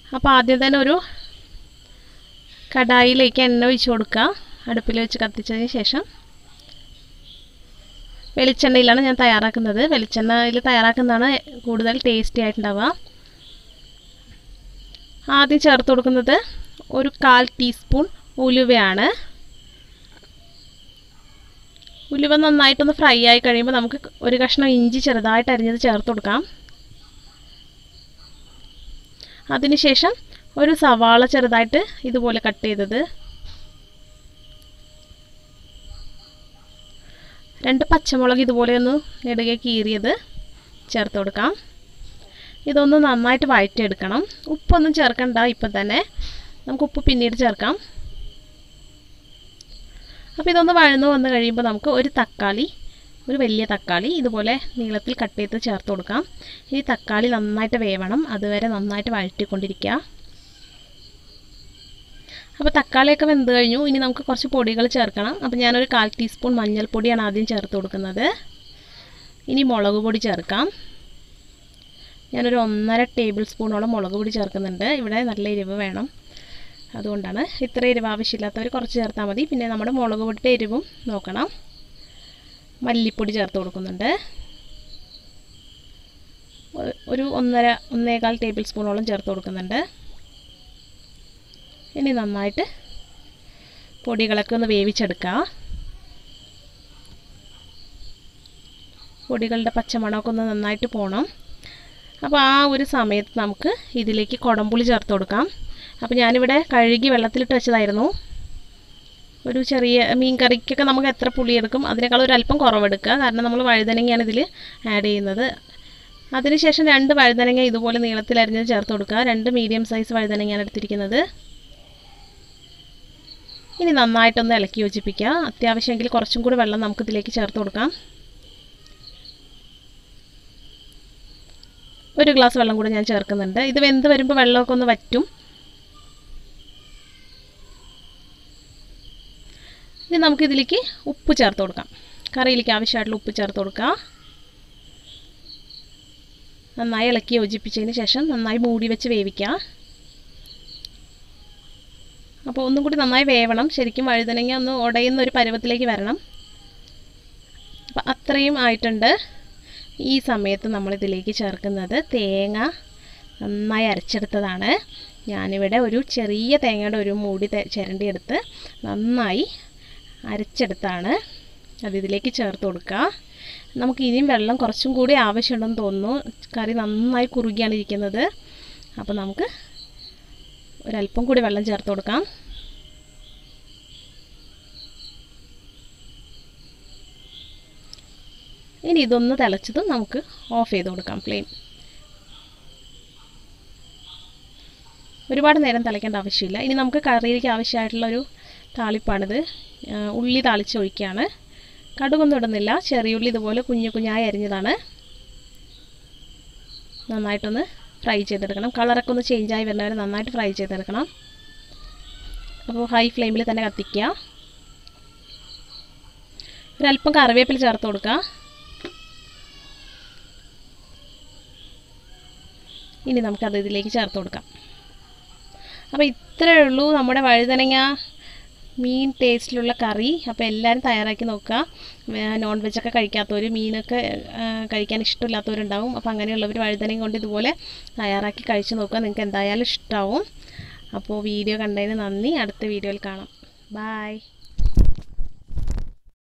അപ്പോൾ ആദ്യം തന്നെ ഒരു കടായിലേക്ക് എണ്ണ ഒഴിച്ച് കൊടുക്കുക അടുപ്പിൽ വെച്ച് കത്തിച്ചതിന് ശേഷം വെളിച്ചെണ്ണയിലാണ് ഞാൻ തയ്യാറാക്കുന്നത് വെളിച്ചെണ്ണയിൽ തയ്യാറാക്കുന്നതാണ് കൂടുതൽ ടേസ്റ്റി ആയിട്ടുണ്ടാവുക ആദ്യം ചേർത്ത് കൊടുക്കുന്നത് ഒരു കാൽ ടീസ്പൂൺ ഉലുവയാണ് ഉലുവ നന്നായിട്ടൊന്ന് ഫ്രൈ ആയി കഴിയുമ്പോൾ നമുക്ക് ഒരു കഷ്ണം ഇഞ്ചി ചെറുതായിട്ട് അരിഞ്ഞത് ചേർത്ത് കൊടുക്കാം അതിനുശേഷം ഒരു സവാള ചെറുതായിട്ട് ഇതുപോലെ കട്ട് ചെയ്തത് രണ്ട് പച്ചമുളക് ഇതുപോലെ ഒന്ന് നെടുകെ കീറിയത് ചേർത്ത് കൊടുക്കാം ഇതൊന്ന് നന്നായിട്ട് വഴറ്റിയെടുക്കണം ഉപ്പൊന്നും ചേർക്കണ്ട ഇപ്പം തന്നെ നമുക്ക് ഉപ്പ് പിന്നീട് ചേർക്കാം അപ്പോൾ ഇതൊന്ന് വഴന്നു വന്ന് കഴിയുമ്പോൾ നമുക്ക് ഒരു തക്കാളി ഒരു വലിയ തക്കാളി ഇതുപോലെ നീളത്തിൽ കട്ട് ചെയ്ത് ചേർത്ത് കൊടുക്കാം ഈ തക്കാളി നന്നായിട്ട് വേവണം അതുവരെ നന്നായിട്ട് വഴറ്റിക്കൊണ്ടിരിക്കുക അപ്പോൾ തക്കാളിയൊക്കെ വെന്ത് കഴിഞ്ഞു ഇനി നമുക്ക് കുറച്ച് പൊടികൾ ചേർക്കണം അപ്പോൾ ഞാനൊരു കാൽ ടീസ്പൂൺ മഞ്ഞൾപ്പൊടിയാണ് ആദ്യം ചേർത്ത് കൊടുക്കുന്നത് ഇനി മുളക് പൊടി ചേർക്കാം ഞാനൊരു ഒന്നര ടേബിൾ സ്പൂണോളം മുളക് പൊടി ചേർക്കുന്നുണ്ട് ഇവിടെ നല്ല എരിവ് വേണം അതുകൊണ്ടാണ് ഇത്ര എരിവ് ആവശ്യമില്ലാത്തവർ കുറച്ച് ചേർത്താൽ മതി പിന്നെ നമ്മുടെ മുളക് പൊടിയുടെ എരിവും നോക്കണം മല്ലിപ്പൊടി ചേർത്ത് കൊടുക്കുന്നുണ്ട് ഒരു ഒന്നര ഒന്നേകാൽ ടേബിൾ സ്പൂണോളം ചേർത്ത് കൊടുക്കുന്നുണ്ട് ഇനി നന്നായിട്ട് പൊടികളൊക്കെ ഒന്ന് വേവിച്ചെടുക്കുക പൊടികളുടെ പച്ചമണമൊക്കെ ഒന്ന് നന്നായിട്ട് പോകണം അപ്പോൾ ആ ഒരു സമയത്ത് നമുക്ക് ഇതിലേക്ക് കുടംപുളി ചേർത്ത് കൊടുക്കാം അപ്പോൾ ഞാനിവിടെ കഴുകി വെള്ളത്തിലിട്ട് വെച്ചതായിരുന്നു ഒരു ചെറിയ മീൻ കറിക്കൊക്കെ നമുക്ക് എത്ര പുളി എടുക്കും അതിനേക്കാൾ ഒരു അല്പം കുറവെടുക്കുക കാരണം നമ്മൾ വഴുതനങ്ങയാണ് ഇതിൽ ആഡ് ചെയ്യുന്നത് അതിനുശേഷം രണ്ട് വഴുതനങ്ങ ഇതുപോലെ നീളത്തിൽ അരിഞ്ഞത് ചേർത്ത് കൊടുക്കുക രണ്ട് മീഡിയം സൈസ് വഴുതനങ്ങയാണ് എടുത്തിരിക്കുന്നത് ഇനി നന്നായിട്ടൊന്ന് ഇളക്കി യോജിപ്പിക്കുക അത്യാവശ്യമെങ്കിൽ കുറച്ചും കൂടി വെള്ളം നമുക്ക് ഇതിലേക്ക് ചേർത്ത് കൊടുക്കാം ഒരു ഗ്ലാസ് വെള്ളം കൂടി ഞാൻ ചേർക്കുന്നുണ്ട് ഇത് വെന്ത് വരുമ്പോൾ വെള്ളമൊക്കെ ഒന്ന് വറ്റും ഇനി നമുക്കിതിലേക്ക് ഉപ്പ് ചേർത്ത് കൊടുക്കാം കറിയിലേക്ക് ആവശ്യമായിട്ടുള്ള ഉപ്പ് ചേർത്ത് കൊടുക്കുക നന്നായി ഇളക്കി യോജിപ്പിച്ചതിന് ശേഷം നന്നായി മൂടി വെച്ച് വേവിക്കുക അപ്പോൾ ഒന്നും കൂടി നന്നായി വേവണം ശരിക്കും വഴുതനങ്ങ ഒന്ന് ഉടയുന്ന ഒരു പരുവത്തിലേക്ക് വരണം അപ്പം അത്രയും ആയിട്ടുണ്ട് ഈ സമയത്ത് നമ്മളിതിലേക്ക് ചേർക്കുന്നത് തേങ്ങ നന്നായി അരച്ചെടുത്തതാണ് ഞാനിവിടെ ഒരു ചെറിയ തേങ്ങയുടെ ഒരു മൂടി ചിരണ്ടിയെടുത്ത് നന്നായി അരച്ചെടുത്താണ് അത് ഇതിലേക്ക് ചേർത്ത് കൊടുക്കുക നമുക്ക് ഇനിയും വെള്ളം കുറച്ചും കൂടി ആവശ്യമുണ്ടെന്ന് തോന്നുന്നു കറി നന്നായി കുറുകിയാണ് ഇരിക്കുന്നത് അപ്പോൾ നമുക്ക് ഒരല്പം കൂടി വെള്ളം ചേർത്ത് കൊടുക്കാം ഇനി ഇതൊന്ന് തിളച്ചതും നമുക്ക് ഓഫ് ചെയ്ത് കൊടുക്കാം ഫ്ലെയിം ഒരുപാട് നേരം തിളയ്ക്കേണ്ട ആവശ്യമില്ല ഇനി നമുക്ക് കറിയിലേക്ക് ആവശ്യമായിട്ടുള്ള ഒരു താളിപ്പാണിത് ഉള്ളി താളിച്ച് ഒഴിക്കുകയാണ് കടുകൊന്നും ഇടുന്നില്ല ചെറിയ ഉള്ളി ഇതുപോലെ കുഞ്ഞു കുഞ്ഞായി അരിഞ്ഞതാണ് നന്നായിട്ടൊന്ന് ഫ്രൈ ചെയ്തെടുക്കണം കളറൊക്കെ ഒന്ന് ചേഞ്ചായി വരുന്നവരെ നന്നായിട്ട് ഫ്രൈ ചെയ്തെടുക്കണം അപ്പോൾ ഹൈ ഫ്ലെയിമിൽ തന്നെ കത്തിക്കുക ഒരല്പം കറിവേപ്പില ചേർത്ത് കൊടുക്കുക ഇനി നമുക്കത് ഇതിലേക്ക് ചേർത്ത് കൊടുക്കാം അപ്പോൾ ഇത്രയേ ഉള്ളൂ നമ്മുടെ വഴുതനങ്ങ മീൻ ടേസ്റ്റിലുള്ള കറി അപ്പോൾ എല്ലാവരും തയ്യാറാക്കി നോക്കുക നോൺ വെജൊക്കെ കഴിക്കാത്തവർ മീനൊക്കെ കഴിക്കാൻ ഇഷ്ടമില്ലാത്തവരുണ്ടാവും അപ്പോൾ അങ്ങനെയുള്ളവർ വഴുതനയും കൊണ്ട് ഇതുപോലെ തയ്യാറാക്കി കഴിച്ച് നോക്കുക നിങ്ങൾക്ക് എന്തായാലും ഇഷ്ടമാവും അപ്പോൾ വീഡിയോ കണ്ടതിന് നന്ദി അടുത്ത വീഡിയോയിൽ കാണാം ബായ്